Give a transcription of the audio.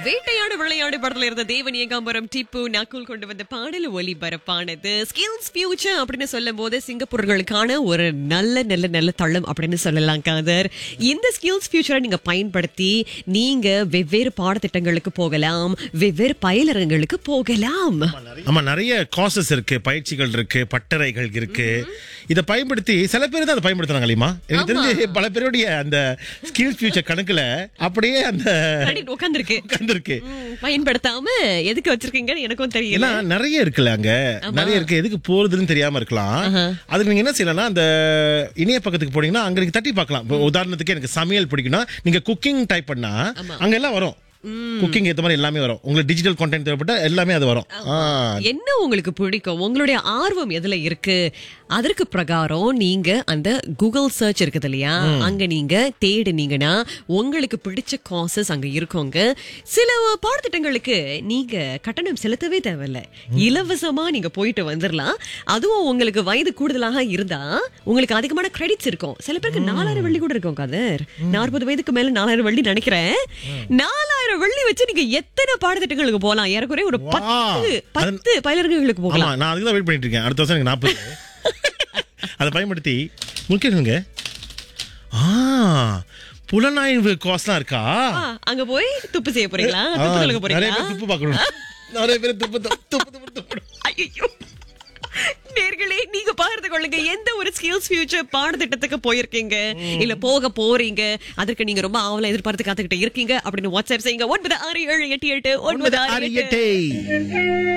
வேட்டையாடு விளையாடு படத்துல இருந்த தேவன் ஏகாம்பரம் டிப்பு நக்குல் கொண்டு வந்த பாடல் ஒலிபரப்பானது ஸ்கில்ஸ் ஃபியூச்சர் அப்படின்னு சொல்லும் போது சிங்கப்பூர்களுக்கான ஒரு நல்ல நல்ல நல்ல தளம் அப்படின்னு சொல்லலாம் காதர் இந்த ஸ்கில்ஸ் ஃபியூச்சரை நீங்க பயன்படுத்தி நீங்க வெவ்வேறு பாடத்திட்டங்களுக்கு போகலாம் வெவ்வேறு பயிலரங்களுக்கு போகலாம் ஆமா நிறைய காசஸ் இருக்கு பயிற்சிகள் இருக்கு பட்டறைகள் இருக்கு இத பயன்படுத்தி சில பேர் தான் அதை பயன்படுத்துறாங்க இல்லையா எனக்கு தெரிஞ்சு பல பேருடைய அந்த ஸ்கில்ஸ் ஃபியூச்சர் கணக்குல அப்படியே அந்த உட்காந்துருக்கு உட்கார்ந்திருக்கு பயன்படுத்தாம எதுக்கு வச்சிருக்கீங்கன்னு எனக்கும் தெரியல ஏன்னா நிறைய இருக்குல்ல அங்க நிறைய இருக்கு எதுக்கு போறதுன்னு தெரியாம இருக்கலாம் அதுக்கு நீங்க என்ன செய்யலாம்னா அந்த இணைய பக்கத்துக்கு போனீங்கன்னா அங்க நீங்க தட்டி பார்க்கலாம் இப்போ உதாரணத்துக்கு எனக்கு சமையல் பிடிக்கும்னா நீங்க குக்கிங் டைப் பண்ணா அங்க எல்லாம் வரும் குக்கிங் ஏத்த மாதிரி எல்லாமே வரும் உங்களுக்கு டிஜிட்டல் கான்டென்ட் தேவைப்பட்டா எல்லாமே அது வரும் ஆ, என்ன உங்களுக்கு பிடிக்கும் உங்களுடைய ஆர்வம் எதுல இருக்கு அதற்கு பிரகாரம் நீங்க அந்த கூகுள் சர்ச் இருக்குது இல்லையா அங்க நீங்க தேடுனீங்கன்னா உங்களுக்கு பிடிச்ச காசஸ் அங்க இருக்குங்க சில பாடத்திட்டங்களுக்கு நீங்க கட்டணம் செலுத்தவே தேவையில்ல இலவசமா நீங்க போயிட்டு வந்துடலாம் அதுவும் உங்களுக்கு வயது கூடுதலாக இருந்தா உங்களுக்கு அதிகமான கிரெடிட்ஸ் இருக்கும் சில பேருக்கு நாலாயிரம் வெள்ளி கூட இருக்கும் கதர் நாற்பது வயதுக்கு மேல நாலாயிரம் வெள்ளி நினைக்கிறேன் நாலாயிரம் வெள்ளி வச்சு நீங்க எத்தனை பாடத்திட்டங்களுக்கு போகலாம் ஏறக்குறைய ஒரு பத்து பத்து பயிலர்களுக்கு போகலாம் ஆமா நான் அதுக்கு தான் வெயிட் பண்ணிட்டு இருக்கேன் அடுத்த வருஷம் எனக்கு நாற்பது அதை பயன்படுத்தி முக்கியங்க ஆ புலனாய்வு காஸ்லாம் இருக்கா ஆ, அங்க போய் துப்பு செய்ய போறீங்களா ஆ, துப்பு கலக்க நிறைய போறீங்களா பேர் துப்பு பார்க்கணும் நிறைய பேர் துப்பு துப்பு துப்பு துப்பு துப்பு ஐயோ நேர்களே நீங்க பகிர்ந்து கொள்ளுங்க எந்த ஒரு ஸ்கில்ஸ் ஃபியூச்சர் பாடத்திட்டத்துக்கு போயிருக்கீங்க இல்ல போக போறீங்க அதற்கு நீங்க ரொம்ப ஆவலா எதிர்பார்த்து காத்துக்கிட்டு இருக்கீங்க அப்படின்னு வாட்ஸ்அப் செய்யுங்க ஒன்பது ஆறு ஏழு எட்டு எட்டு ஒன்பது ஆறு ஆறு எட்டு எட்டை